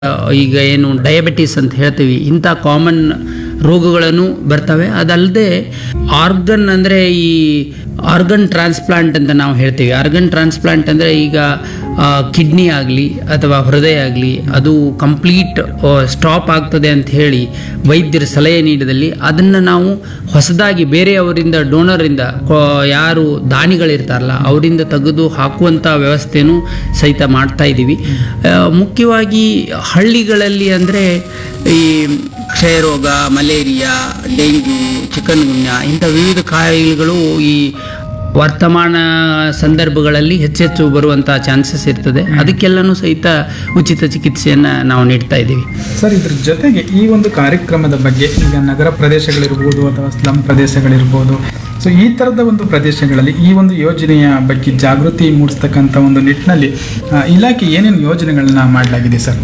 ಈಗ ಏನು ಡಯಾಬಿಟಿಸ್ ಅಂತ ಹೇಳ್ತೀವಿ ಇಂಥ ಕಾಮನ್ ರೋಗಗಳನ್ನು ಬರ್ತವೆ ಅದಲ್ಲದೆ ಆರ್ಗನ್ ಅಂದರೆ ಈ ಆರ್ಗನ್ ಟ್ರಾನ್ಸ್ಪ್ಲಾಂಟ್ ಅಂತ ನಾವು ಹೇಳ್ತೀವಿ ಆರ್ಗನ್ ಟ್ರಾನ್ಸ್ಪ್ಲಾಂಟ್ ಅಂದರೆ ಈಗ ಕಿಡ್ನಿ ಆಗಲಿ ಅಥವಾ ಹೃದಯ ಆಗಲಿ ಅದು ಕಂಪ್ಲೀಟ್ ಸ್ಟಾಪ್ ಆಗ್ತದೆ ಅಂತ ಹೇಳಿ ವೈದ್ಯರ ಸಲಹೆ ನೀಡಿದಲ್ಲಿ ಅದನ್ನು ನಾವು ಹೊಸದಾಗಿ ಬೇರೆಯವರಿಂದ ಡೋನರಿಂದ ಯಾರು ದಾನಿಗಳಿರ್ತಾರಲ್ಲ ಅವರಿಂದ ತೆಗೆದು ಹಾಕುವಂಥ ವ್ಯವಸ್ಥೆನೂ ಸಹಿತ ಮಾಡ್ತಾ ಇದ್ದೀವಿ ಆ, ಮುಖ್ಯವಾಗಿ ಹಳ್ಳಿಗಳಲ್ಲಿ ಅಂದರೆ ಈ ಕ್ಷಯರೋಗ ಮಲೇರಿಯಾ ಡೆಂಗ್ಯೂ ಚಿಕನ್ ಗುನ್ಯಾ ಇಂಥ ವಿವಿಧ ಕಾಯಿಲೆಗಳು ಈ ವರ್ತಮಾನ ಸಂದರ್ಭಗಳಲ್ಲಿ ಹೆಚ್ಚೆಚ್ಚು ಬರುವಂಥ ಚಾನ್ಸಸ್ ಇರ್ತದೆ ಅದಕ್ಕೆಲ್ಲನೂ ಸಹಿತ ಉಚಿತ ಚಿಕಿತ್ಸೆಯನ್ನು ನಾವು ನೀಡ್ತಾ ಇದ್ದೀವಿ ಸರ್ ಇದ್ರ ಜೊತೆಗೆ ಈ ಒಂದು ಕಾರ್ಯಕ್ರಮದ ಬಗ್ಗೆ ಈಗ ನಗರ ಪ್ರದೇಶಗಳಿರ್ಬೋದು ಅಥವಾ ಸ್ಲಮ್ ಪ್ರದೇಶಗಳಿರ್ಬೋದು ಸೊ ಈ ಥರದ ಒಂದು ಪ್ರದೇಶಗಳಲ್ಲಿ ಈ ಒಂದು ಯೋಜನೆಯ ಬಗ್ಗೆ ಜಾಗೃತಿ ಮೂಡಿಸ್ತಕ್ಕಂಥ ಒಂದು ನಿಟ್ಟಿನಲ್ಲಿ ಆ, ಇಲಾಖೆ ಏನೇನು ಯೋಜನೆಗಳನ್ನ ಮಾಡಲಾಗಿದೆ ಸರ್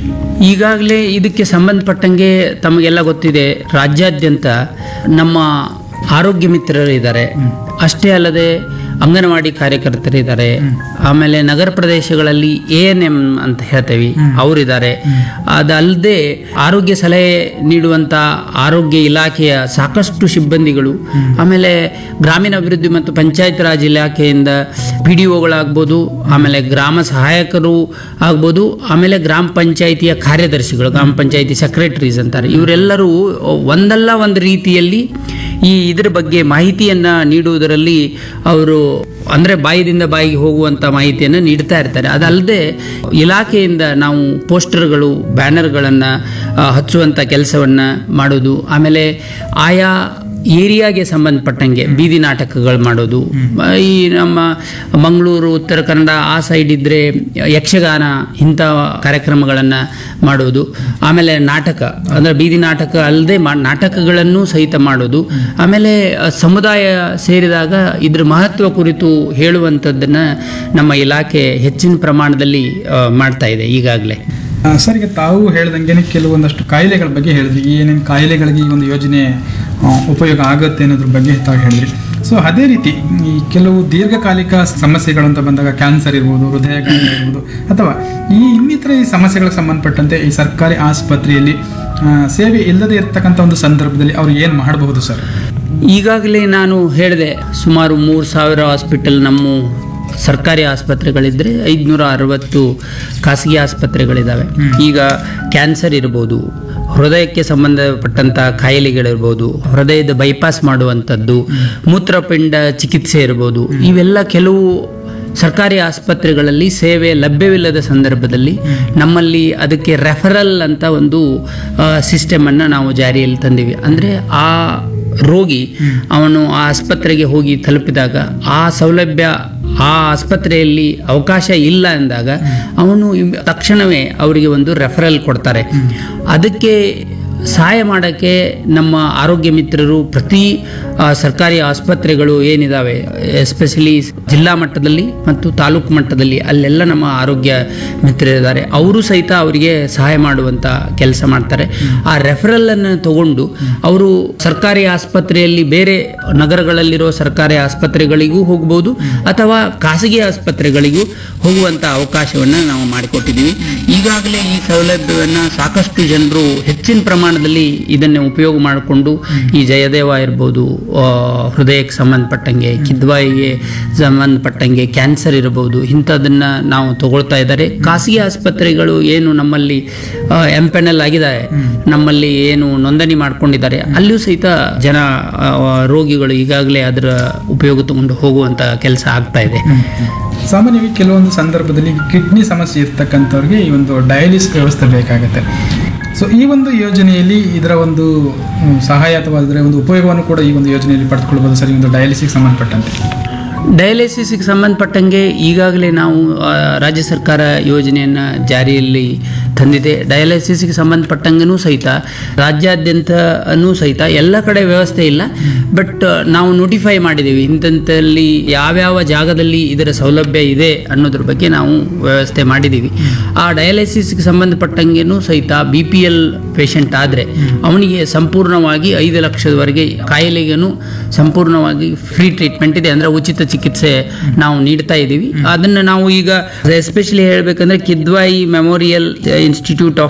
ಈಗಾಗಲೇ ಇದಕ್ಕೆ ಸಂಬಂಧಪಟ್ಟಂಗೆ ತಮಗೆಲ್ಲ ಗೊತ್ತಿದೆ ರಾಜ್ಯಾದ್ಯಂತ ನಮ್ಮ ಆರೋಗ್ಯ ಮಿತ್ರರು ಇದ್ದಾರೆ ಅಷ್ಟೇ ಅಲ್ಲದೆ ಅಂಗನವಾಡಿ ಕಾರ್ಯಕರ್ತರಿದ್ದಾರೆ ಆಮೇಲೆ ನಗರ ಪ್ರದೇಶಗಳಲ್ಲಿ ಎ ಎನ್ ಎಂ ಅಂತ ಹೇಳ್ತೇವೆ ಅವರಿದ್ದಾರೆ ಅದಲ್ಲದೆ ಆರೋಗ್ಯ ಸಲಹೆ ನೀಡುವಂಥ ಆರೋಗ್ಯ ಇಲಾಖೆಯ ಸಾಕಷ್ಟು ಸಿಬ್ಬಂದಿಗಳು ಆಮೇಲೆ ಗ್ರಾಮೀಣಾಭಿವೃದ್ಧಿ ಮತ್ತು ಪಂಚಾಯತ್ ರಾಜ್ ಇಲಾಖೆಯಿಂದ ಪಿ ಡಿ ಒಗಳಾಗ್ಬೋದು ಆಮೇಲೆ ಗ್ರಾಮ ಸಹಾಯಕರು ಆಗ್ಬೋದು ಆಮೇಲೆ ಗ್ರಾಮ ಪಂಚಾಯಿತಿಯ ಕಾರ್ಯದರ್ಶಿಗಳು ಗ್ರಾಮ ಪಂಚಾಯಿತಿ ಸೆಕ್ರೆಟರೀಸ್ ಅಂತಾರೆ ಇವರೆಲ್ಲರೂ ಒಂದಲ್ಲ ಒಂದು ರೀತಿಯಲ್ಲಿ ಈ ಇದ್ರ ಬಗ್ಗೆ ಮಾಹಿತಿಯನ್ನು ನೀಡುವುದರಲ್ಲಿ ಅವರು ಅಂದರೆ ಬಾಯಿದಿಂದ ಬಾಯಿಗೆ ಹೋಗುವಂಥ ಮಾಹಿತಿಯನ್ನು ನೀಡ್ತಾ ಇರ್ತಾರೆ ಅದಲ್ಲದೆ ಇಲಾಖೆಯಿಂದ ನಾವು ಪೋಸ್ಟರ್ಗಳು ಬ್ಯಾನರ್ಗಳನ್ನು ಹಚ್ಚುವಂಥ ಕೆಲಸವನ್ನು ಮಾಡೋದು ಆಮೇಲೆ ಆಯಾ ಏರಿಯಾಗೆ ಸಂಬಂಧಪಟ್ಟಂಗೆ ಬೀದಿ ನಾಟಕಗಳು ಮಾಡೋದು ಆ, ಈ ನಮ್ಮ ಮಂಗಳೂರು ಉತ್ತರ ಕನ್ನಡ ಆ ಸೈಡ್ ಇದ್ದರೆ ಯಕ್ಷಗಾನ ಇಂಥ ಕಾರ್ಯಕ್ರಮಗಳನ್ನು ಮಾಡೋದು ಆಮೇಲೆ ನಾಟಕ ಅಂದರೆ ಬೀದಿ ನಾಟಕ ಅಲ್ಲದೆ ಮಾ ನಾಟಕಗಳನ್ನು ಸಹಿತ ಮಾಡೋದು ಆಮೇಲೆ ಆ, ಸಮುದಾಯ ಸೇರಿದಾಗ ಇದ್ರ ಮಹತ್ವ ಕುರಿತು ಹೇಳುವಂಥದ್ದನ್ನು ನಮ್ಮ ಇಲಾಖೆ ಹೆಚ್ಚಿನ ಪ್ರಮಾಣದಲ್ಲಿ ಆ, ಮಾಡ್ತಾ ಇದೆ ಈಗಾಗಲೇ ಆ, ಸರ್ ಈಗ ತಾವು ಹೇಳ್ದಂಗೆ ಕೆಲವೊಂದಷ್ಟು ಕಾಯಿಲೆಗಳ ಬಗ್ಗೆ ಹೇಳಿದ್ರಿ ಏನೇನು ಕಾಯಿಲೆಗಳಿಗೆ ಈ ಒಂದು ಯೋಜನೆ ಆ, ಉಪಯೋಗ ಆಗುತ್ತೆ ಅನ್ನೋದ್ರ ಬಗ್ಗೆ ತಾವು ಹೇಳಿದ್ರಿ ಸೊ ಅದೇ ರೀತಿ ಈ ಕೆಲವು ದೀರ್ಘಕಾಲಿಕ ಸಮಸ್ಯೆಗಳು ಅಂತ ಬಂದಾಗ ಕ್ಯಾನ್ಸರ್ ಇರ್ಬೋದು ಹೃದಯ ಕಾಯಿಲೆ ಇರ್ಬೋದು ಅಥವಾ ಈ ಇನ್ನಿತರ ಈ ಸಮಸ್ಯೆಗಳಿಗೆ ಸಂಬಂಧಪಟ್ಟಂತೆ ಈ ಸರ್ಕಾರಿ ಆಸ್ಪತ್ರೆಯಲ್ಲಿ ಆ, ಸೇವೆ ಇಲ್ಲದೆ ಇರತಕ್ಕಂಥ ಒಂದು ಸಂದರ್ಭದಲ್ಲಿ ಅವ್ರು ಏನು ಮಾಡಬಹುದು ಸರ್ ಈಗಾಗಲೇ ನಾನು ಹೇಳಿದೆ ಸುಮಾರು ಮೂರು ಸಾವಿರ ಹಾಸ್ಪಿಟಲ್ ನಮ್ಮ ಸರ್ಕಾರಿ ಆಸ್ಪತ್ರೆಗಳಿದ್ದರೆ ಐದುನೂರ ಅರವತ್ತು ಖಾಸಗಿ ಆಸ್ಪತ್ರೆಗಳಿದ್ದಾವೆ ಈಗ ಕ್ಯಾನ್ಸರ್ ಇರ್ಬೋದು ಹೃದಯಕ್ಕೆ ಸಂಬಂಧಪಟ್ಟಂಥ ಕಾಯಿಲೆಗಳಿರ್ಬೋದು ಹೃದಯದ ಬೈಪಾಸ್ ಮಾಡುವಂಥದ್ದು ಮೂತ್ರಪಿಂಡ ಚಿಕಿತ್ಸೆ ಇರ್ಬೋದು ಇವೆಲ್ಲ ಕೆಲವು ಸರ್ಕಾರಿ ಆಸ್ಪತ್ರೆಗಳಲ್ಲಿ ಸೇವೆ ಲಭ್ಯವಿಲ್ಲದ ಸಂದರ್ಭದಲ್ಲಿ ನಮ್ಮಲ್ಲಿ ಅದಕ್ಕೆ ರೆಫರಲ್ ಅಂತ ಒಂದು ಸಿಸ್ಟಮನ್ನು ನಾವು ಜಾರಿಯಲ್ಲಿ ತಂದೀವಿ ಅಂದರೆ ಆ ರೋಗಿ ಅವನು ಆ ಆಸ್ಪತ್ರೆಗೆ ಹೋಗಿ ತಲುಪಿದಾಗ ಆ ಸೌಲಭ್ಯ ಆ ಆಸ್ಪತ್ರೆಯಲ್ಲಿ ಅವಕಾಶ ಇಲ್ಲ ಅಂದಾಗ ಅವನು ಇಮ್- ತಕ್ಷಣವೇ ಅವರಿಗೆ ಒಂದು ರೆಫರಲ್ ಕೊಡ್ತಾರೆ ಅದಕ್ಕೆ ಸಹಾಯ ಮಾಡೋಕ್ಕೆ ನಮ್ಮ ಆರೋಗ್ಯ ಮಿತ್ರರು ಪ್ರತಿ ಆ, ಸರ್ಕಾರಿ ಆಸ್ಪತ್ರೆಗಳು ಏನಿದಾವೆ ಎಸ್ಪೆಷಲಿ ಜಿಲ್ಲಾ ಮಟ್ಟದಲ್ಲಿ ಮತ್ತು ತಾಲೂಕು ಮಟ್ಟದಲ್ಲಿ ಅಲ್ಲೆಲ್ಲ ನಮ್ಮ ಆರೋಗ್ಯ ಮಿತ್ರರಿದ್ದಾರೆ ಅವರು ಸಹಿತ ಅವರಿಗೆ ಸಹಾಯ ಮಾಡುವಂಥ ಕೆಲಸ ಮಾಡ್ತಾರೆ ಆ ರೆಫರಲನ್ನು ತಗೊಂಡು ಅವರು ಸರ್ಕಾರಿ ಆಸ್ಪತ್ರೆಯಲ್ಲಿ ಬೇರೆ ನಗರಗಳಲ್ಲಿರೋ ಸರ್ಕಾರಿ ಆಸ್ಪತ್ರೆಗಳಿಗೂ ಹೋಗ್ಬೋದು ಅಥವಾ ಖಾಸಗಿ ಆಸ್ಪತ್ರೆಗಳಿಗೂ ಹೋಗುವಂಥ ಅವಕಾಶವನ್ನು ನಾವು ಮಾಡಿಕೊಟ್ಟಿದ್ದೀವಿ ಈಗಾಗಲೇ ಈ ಸೌಲಭ್ಯವನ್ನು ಸಾಕಷ್ಟು ಜನರು ಹೆಚ್ಚಿನ ಪ್ರಮಾಣದಲ್ಲಿ ಇದನ್ನು ಉಪಯೋಗ ಮಾಡಿಕೊಂಡು ಈ ಜಯದೇವ ಇರ್ಬೋದು ಆ, ಹೃದಯಕ್ಕೆ ಸಂಬಂಧಪಟ್ಟಂಗೆ ಕಿದ್ವಾಯಿಗೆ ಸಂಬಂಧಪಟ್ಟಂಗೆ ಕ್ಯಾನ್ಸರ್ ಇರಬಹುದು ಇಂಥದನ್ನು ನಾವು ತಗೊಳ್ತಾ ಇದ್ದಾರೆ ಖಾಸಗಿ ಆಸ್ಪತ್ರೆಗಳು ಏನು ನಮ್ಮಲ್ಲಿ ಎಂಪೆನಲ್ ಆಗಿದ್ದಾರೆ ನಮ್ಮಲ್ಲಿ ಏನು ನೋಂದಣಿ ಮಾಡ್ಕೊಂಡಿದ್ದಾರೆ ಅಲ್ಲಿಯೂ ಸಹಿತ ಜನ ಆ, ರೋಗಿಗಳು ಈಗಾಗಲೇ ಅದರ ಉಪಯೋಗ ತಗೊಂಡು ಹೋಗುವಂಥ ಕೆಲಸ ಆಗ್ತಾ ಇದೆ ಸಾಮಾನ್ಯವಾಗಿ ಕೆಲವೊಂದು ಸಂದರ್ಭದಲ್ಲಿ ಕಿಡ್ನಿ ಸಮಸ್ಯೆ ಇರ್ತಕ್ಕಂಥವ್ರಿಗೆ ಈ ಒಂದು ಡಯಾಲಿಸ್ ವ್ಯವಸ್ಥೆ ಬೇಕಾಗುತ್ತೆ ಸೊ ಈ ಒಂದು ಯೋಜನೆಯಲ್ಲಿ ಇದರ ಒಂದು ಹ್ಮ್, ಸಹಾಯ ಅಥವಾ ಇದರ ಒಂದು ಉಪಯೋಗವನ್ನು ಕೂಡ ಈ ಒಂದು ಯೋಜನೆಯಲ್ಲಿ ಪಡೆದುಕೊಳ್ಬೋದು ಸರ್ ಈ ಒಂದು ಡಯಾಲಿಸಿಗೆ ಸಂಬಂಧಪಟ್ಟಂತೆ ಡಯಾಲಿಸಿಸ್ಗೆ ಸಂಬಂಧಪಟ್ಟಂಗೆ ಈಗಾಗಲೇ ನಾವು ಆ, ರಾಜ್ಯ ಸರ್ಕಾರ ಯೋಜನೆಯನ್ನು ಜಾರಿಯಲ್ಲಿ ತಂದಿದೆ ಡಯಾಲಿಸಿಸ್ಗೆ ಸಂಬಂಧಪಟ್ಟಂಗೂ ಸಹಿತ ರಾಜ್ಯಾದ್ಯಂತನೂ ಸಹಿತ ಎಲ್ಲ ಕಡೆ ವ್ಯವಸ್ಥೆ ಇಲ್ಲ ಬಟ್ ನಾವು ನೋಟಿಫೈ ಮಾಡಿದ್ದೀವಿ ಇಂಥಲ್ಲಿ ಯಾವ್ಯಾವ ಜಾಗದಲ್ಲಿ ಇದರ ಸೌಲಭ್ಯ ಇದೆ ಅನ್ನೋದ್ರ ಬಗ್ಗೆ ನಾವು ವ್ಯವಸ್ಥೆ ಮಾಡಿದ್ದೀವಿ ಆ ಡಯಾಲಿಸಿಸ್ಗೆ ಸಂಬಂಧಪಟ್ಟಂಗೆನೂ ಸಹಿತ ಬಿ ಪಿ ಎಲ್ ಪೇಷಂಟ್ ಆದರೆ ಅವನಿಗೆ ಸಂಪೂರ್ಣವಾಗಿ ಐದು ಲಕ್ಷದವರೆಗೆ ಕಾಯಿಲೆಗೇನು ಸಂಪೂರ್ಣವಾಗಿ ಫ್ರೀ ಟ್ರೀಟ್ಮೆಂಟ್ ಇದೆ ಅಂದರೆ ಉಚಿತ ಚಿಕಿತ್ಸೆ ನಾವು ನೀಡ್ತಾ ಇದ್ದೀವಿ ಅದನ್ನು ನಾವು ಈಗ ಎಸ್ಪೆಷಲಿ ಹೇಳ್ಬೇಕಂದ್ರೆ ಕಿದ್ವಾಯಿ ಮೆಮೋರಿಯಲ್ ಇನ್ಸ್ಟಿಟ್ಯೂಟ್ ಆಫ್